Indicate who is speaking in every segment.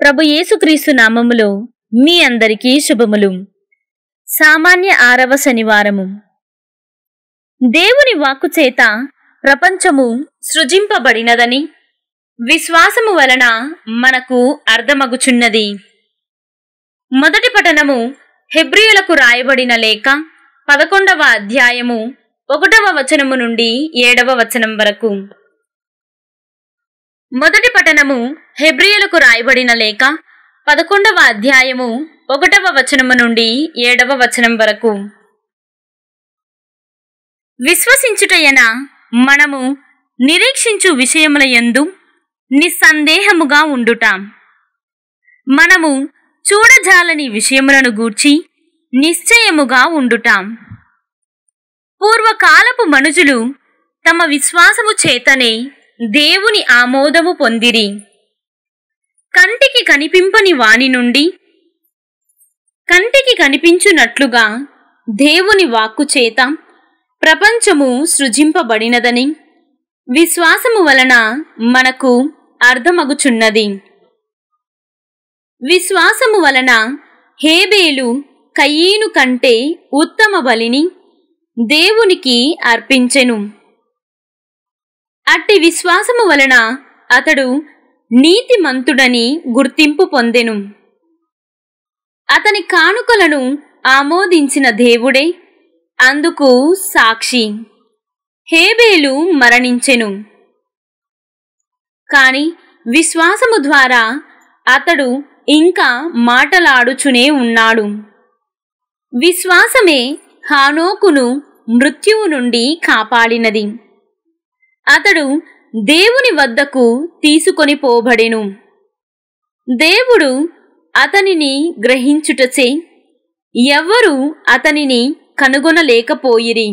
Speaker 1: ప్రభు యేసుక్రీస్తు నామములో మీ అందరికీ శుభములు సామాన్య ఆరవ శనివారము దేవుని వాక్కు చేత ప్రపంచము సృజింపబడినదని విశ్వాసము వలన మనకు అర్థమగుచున్నది మొదటి పఠనము హెబ్రియులకు రాయబడిన లేఖ పదకొండవ అధ్యాయము ఒకటవ వచనము నుండి ఏడవ వచనం వరకు మొదటి పఠనము హెబ్రియులకు రాయబడిన లేఖ పదకొండవ అధ్యాయము ఒకటవ వచనము నుండి ఏడవ వచనం వరకు విశ్వసించుటయన మనము నిరీక్షించు విషయముల యందు నిస్సందేహముగా ఉండుటాం మనము చూడజాలని విషయములను గూర్చి నిశ్చయముగా ఉండుటాం పూర్వకాలపు మనుజులు తమ విశ్వాసము చేతనే దేవుని ఆమోదము పొందిరి కంటికి కనిపింపని వాని నుండి కంటికి కనిపించునట్లుగా దేవుని వాక్కు చేత ప్రపంచము సృజింపబడినదని విశ్వాసము వలన మనకు అర్థమగుచున్నది విశ్వాసము వలన హేబేలు కయ్యీను కంటే ఉత్తమ బలిని దేవునికి అర్పించెను అట్టి విశ్వాసము వలన అతడు నీతిమంతుడని గుర్తింపు పొందెను అతని కానుకలను ఆమోదించిన దేవుడే అందుకు సాక్షి హేబేలు మరణించెను కాని విశ్వాసము ద్వారా అతడు ఇంకా మాటలాడుచునే ఉన్నాడు విశ్వాసమే హానోకును మృత్యువు నుండి కాపాడినది అతడు దేవుని వద్దకు తీసుకొని పోబడెను దేవుడు అతనిని గ్రహించుటచే ఎవ్వరూ అతనిని కనుగొనలేకపోయిరి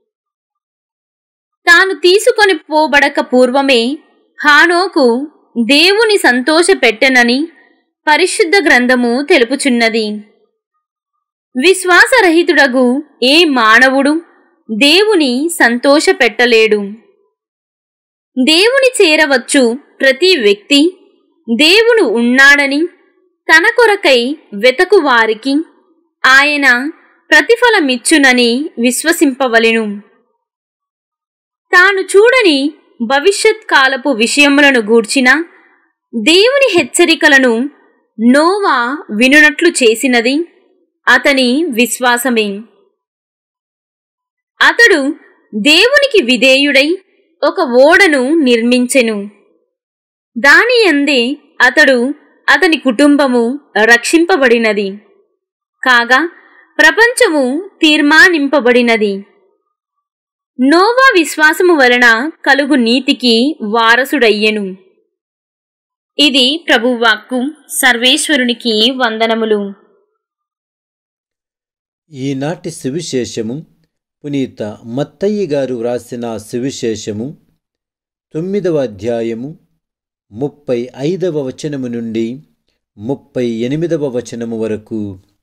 Speaker 1: తాను తీసుకొని పోబడక పూర్వమే హానోకు దేవుని సంతోషపెట్టెనని పరిశుద్ధ గ్రంథము తెలుపుచున్నది విశ్వాసరహితుడగు ఏ మానవుడు దేవుని సంతోషపెట్టలేడు దేవుని చేరవచ్చు ప్రతి వ్యక్తి దేవుడు ఉన్నాడని తన కొరకై వెతకు వారికి ఆయన ప్రతిఫలమిచ్చునని విశ్వసింపవలెను తాను చూడని భవిష్యత్ కాలపు విషయములను గూర్చిన దేవుని హెచ్చరికలను నోవా వినునట్లు చేసినది అతని విశ్వాసమే అతడు దేవునికి విధేయుడై ఒక ఓడను నిర్మించెను దాని అందే అతడు అతని కుటుంబము రక్షింపబడినది కాగా ప్రపంచము తీర్మానింపబడినది నోవా విశ్వాసము వలన కలుగు నీతికి వారసుడయ్యెను ఇది ప్రభువాక్కు సర్వేశ్వరునికి వందనములు
Speaker 2: ఈనాటి సువిశేషము పునీత మత్తయ్య గారు వ్రాసిన సువిశేషము తొమ్మిదవ అధ్యాయము ముప్పై ఐదవ వచనము నుండి ముప్పై ఎనిమిదవ వచనము వరకు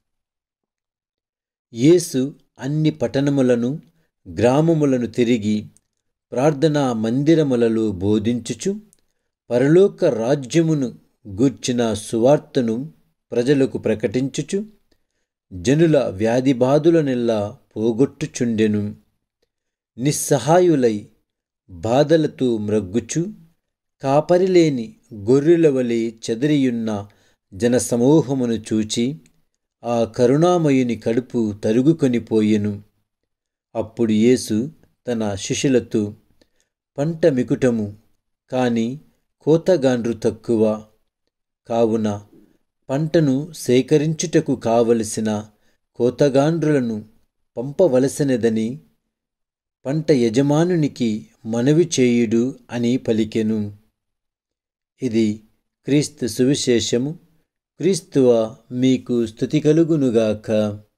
Speaker 2: యేసు అన్ని పట్టణములను గ్రామములను తిరిగి ప్రార్థనా మందిరములలో బోధించుచు పరలోక రాజ్యమును గూర్చిన సువార్తను ప్రజలకు ప్రకటించుచు జనుల వ్యాధిబాధులనెల్లా పోగొట్టుచుండెను నిస్సహాయులై బాధలతో మ్రగ్గుచు కాపరిలేని గొర్రెల వలె చెదరియున్న జనసమూహమును చూచి ఆ కరుణామయుని కడుపు తరుగుకొనిపోయెను అప్పుడు యేసు తన శిష్యులతో పంట మికుటము కాని కోతగాండ్రు తక్కువ కావున పంటను సేకరించుటకు కావలసిన కోతగాండ్రులను పంపవలసినదని పంట యజమానునికి మనవి చేయుడు అని పలికెను ఇది క్రీస్తు సువిశేషము క్రీస్తువ మీకు స్థుతి కలుగునుగాక